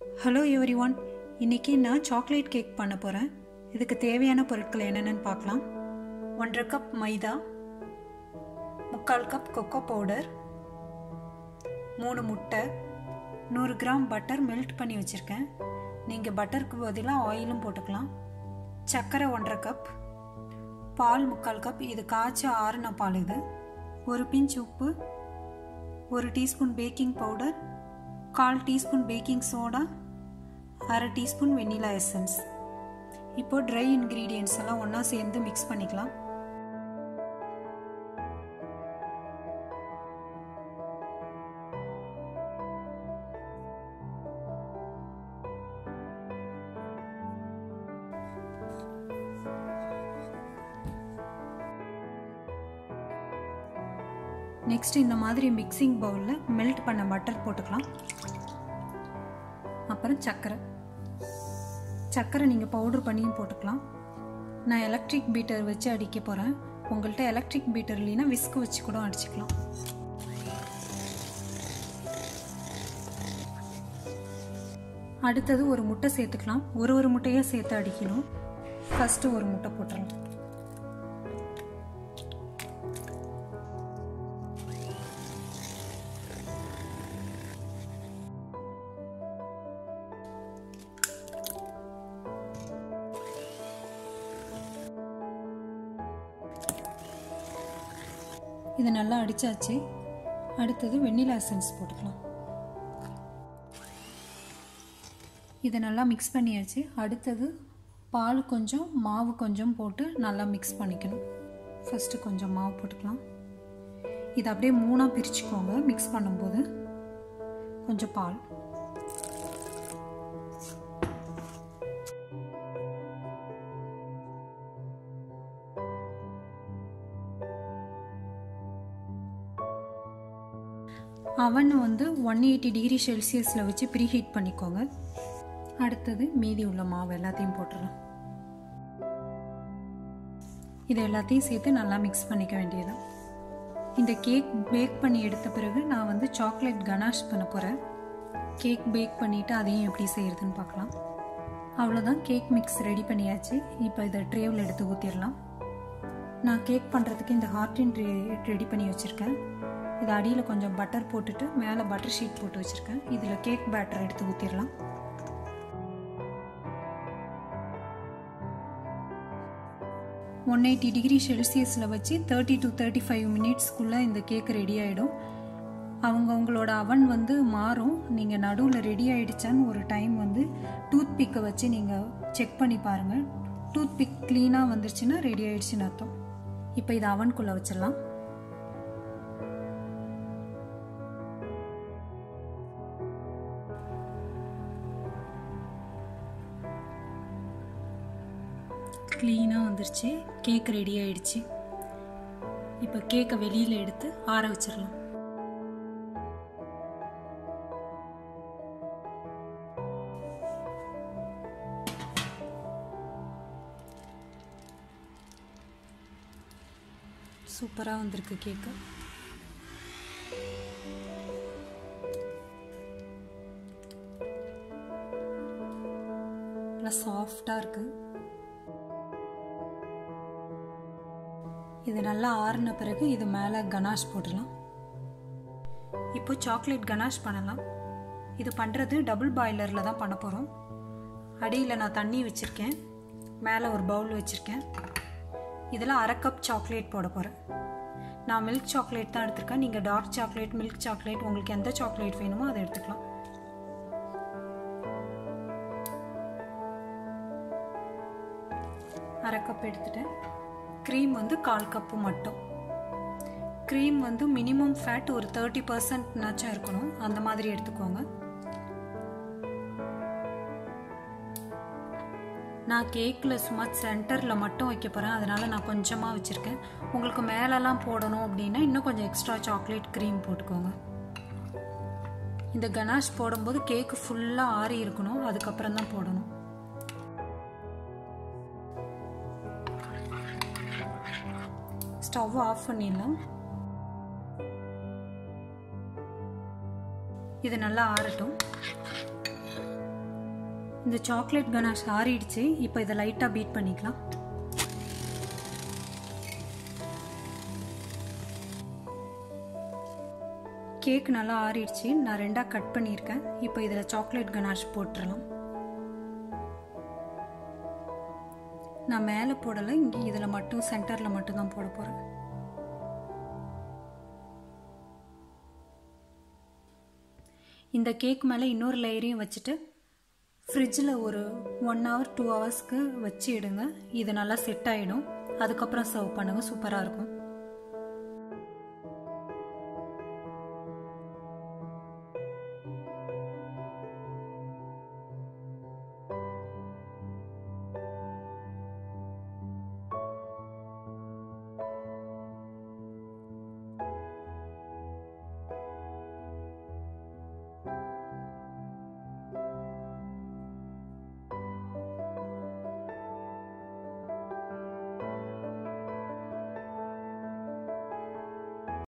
hello every one இன்னைக்கு நான் chocolate cake பண்ண போகிறேன் இதுக்கு தேவையான பொருட்கள் என்னென்னு பார்க்கலாம் ஒன்றரை கப் மைதா முக்கால் கப் கொக்கோ பவுடர் மூணு முட்டை நூறு கிராம் பட்டர் மெல்ட் பண்ணி வச்சுருக்கேன் நீங்கள் பட்டருக்கு பதிலாக ஆயிலும் போட்டுக்கலாம் சர்க்கரை ஒன்றரை கப் பால் முக்கால் கப் இது காய்ச்சி ஆறுன பால் இது ஒரு பிஞ்ச் உப்பு ஒரு டீஸ்பூன் பேக்கிங் பவுடர் கால் டீஸ்பூன் பேக்கிங் சோடா அரை டீஸ்பூன் வெண்ணிலா எசன்ஸ் இப்போ ட்ரை இன்க்ரீடியன்ட்ஸ் எல்லாம் ஒன்றா சேர்ந்து மிக்ஸ் பண்ணிக்கலாம் நெக்ஸ்ட் இந்த மாதிரி மிக்சிங் பவுலில் மெல்ட் பண்ண பட்டர் போட்டுக்கலாம் அப்புறம் சர்க்கரை சர்க்கரை நீங்கள் பவுடர் பண்ணியும் போட்டுக்கலாம் நான் எலக்ட்ரிக் பீட்டர் வச்சு அடிக்க போகிறேன் உங்கள்கிட்ட எலக்ட்ரிக் பீட்டர் இல்லைன்னா விஸ்க் வச்சு கூட அடிச்சுக்கலாம் அடுத்தது ஒரு முட்டை சேர்த்துக்கலாம் ஒரு ஒரு முட்டையாக சேர்த்து அடிக்கணும் ஃபஸ்ட்டு ஒரு முட்டை போட்டுடலாம் இது நல்லா அடித்தாச்சு அடுத்தது வெண்ணிலா எசன்ஸ் போட்டுக்கலாம் இதை நல்லா மிக்ஸ் பண்ணியாச்சு அடுத்தது பால் கொஞ்சம் மாவு கொஞ்சம் போட்டு நல்லா மிக்ஸ் பண்ணிக்கணும் ஃபஸ்ட்டு கொஞ்சம் மாவு போட்டுக்கலாம் இதை அப்படியே மூணாக பிரிச்சுக்கோங்க மிக்ஸ் பண்ணும்போது கொஞ்சம் பால் அவன் வந்து ஒன் எயிட்டி டிகிரி செல்சியஸில் வச்சு ப்ரீ ஹீட் பண்ணிக்கோங்க அடுத்தது மீதி உள்ள மாவு எல்லாத்தையும் போட்டுடலாம் இது எல்லாத்தையும் சேர்த்து நல்லா மிக்ஸ் பண்ணிக்க வேண்டியதான் இந்த கேக் பேக் பண்ணி எடுத்த பிறகு நான் வந்து சாக்லேட் கனாஷ் பண்ண போகிறேன் கேக் பேக் பண்ணிவிட்டு அதையும் எப்படி செய்கிறதுன்னு பார்க்கலாம் அவ்வளோதான் கேக் மிக்ஸ் ரெடி பண்ணியாச்சு இப்போ இதை ட்ரேவில் எடுத்து ஊற்றிடலாம் நான் கேக் பண்ணுறதுக்கு இந்த ஹார்டின் ட்ரே ரெடி பண்ணி வச்சுருக்கேன் இது அடியில் கொஞ்சம் பட்டர் போட்டுட்டு மேலே பட்டர் ஷீட் போட்டு வச்சுருக்கேன் இதில் கேக் பேட்டர் எடுத்து ஊற்றிடலாம் ஒன் எயிட்டி டிகிரி செல்சியஸில் வச்சு தேர்ட்டி டு தேர்ட்டி ஃபைவ் மினிட்ஸ்க்குள்ளே இந்த கேக் ரெடி ஆகிடும் அவங்கவுங்களோட அவன் வந்து மாறும் நீங்கள் நடுவில் ரெடி ஆகிடுச்சான்னு ஒரு டைம் வந்து டூத் பிக்கை வச்சு நீங்கள் செக் பண்ணி பாருங்கள் டூத் பிக் க்ளீனாக வந்துருச்சுன்னா ரெடி ஆகிடுச்சின்னு அர்த்தம் இப்போ இதை அவனுக்குள்ளே வச்சிடலாம் க்ளீனாக வந்துருச்சு கேக் ரெடி ஆயிடுச்சு இப்போ கேக்கை வெளியில் எடுத்து ஆற வச்சிடலாம் சூப்பராக வந்திருக்கு கேக்கு நல்லா சாஃப்டாக இருக்குது இது நல்லா ஆறின பிறகு இது மேலே கனாஷ் போடலாம் இப்போ சாக்லேட் கனாஷ் பண்ணலாம் இது பண்ணுறது டபுள் பாய்லரில் தான் பண்ண போகிறோம் அடியில் நான் தண்ணி வச்சுருக்கேன் மேலே ஒரு பவுல் வச்சுருக்கேன் இதில் அரை கப் சாக்லேட் போட போகிறேன் நான் மில்க் சாக்லேட் தான் எடுத்திருக்கேன் நீங்கள் டார்க் சாக்லேட் மில்க் சாக்லேட் உங்களுக்கு எந்த சாக்லேட் வேணுமோ அதை எடுத்துக்கலாம் அரை கப் எடுத்துட்டேன் க்ரீம் வந்து கால் கப்பு மட்டும் க்ரீம் வந்து மினிமம் ஃபேட் ஒரு தேர்ட்டி பர்சன்ட்னாச்சும் இருக்கணும் அந்த மாதிரி எடுத்துக்கோங்க நான் கேக்கில் சும்மா சென்டரில் மட்டும் வைக்க போகிறேன் அதனால் நான் கொஞ்சமாக வச்சுருக்கேன் உங்களுக்கு மேலெல்லாம் போடணும் அப்படின்னா இன்னும் கொஞ்சம் எக்ஸ்ட்ரா சாக்லேட் க்ரீம் போட்டுக்கோங்க இந்த கனாஷ் போடும்போது கேக்கு ஃபுல்லாக ஆறி இருக்கணும் அதுக்கப்புறம் தான் போடணும் ஸ்டவ் ஆஃப் பண்ணிடலாம் இது நல்லா ஆறட்டும் இந்த சாக்லேட் கனாஷ் ஆறிடுச்சு இப்போ இதை லைட்டாக பீட் பண்ணிக்கலாம் கேக் நல்லா ஆறிடுச்சு நான் ரெண்டாக கட் பண்ணியிருக்கேன் இப்போ இதில் சாக்லேட் கனாஷ் போட்டுடலாம் நான் மேலே போடலை இங்கே இதில் மட்டும் சென்டரில் மட்டும் தான் போட போகிறேன் இந்த கேக் மேலே இன்னொரு லேயரையும் வச்சுட்டு ஃப்ரிட்ஜில் ஒரு ஒன் ஹவர் டூ ஹவர்ஸ்க்கு வச்சு இடுங்க இது நல்லா செட் ஆகிடும் அதுக்கப்புறம் சர்வ் பண்ணுங்கள் சூப்பராக இருக்கும்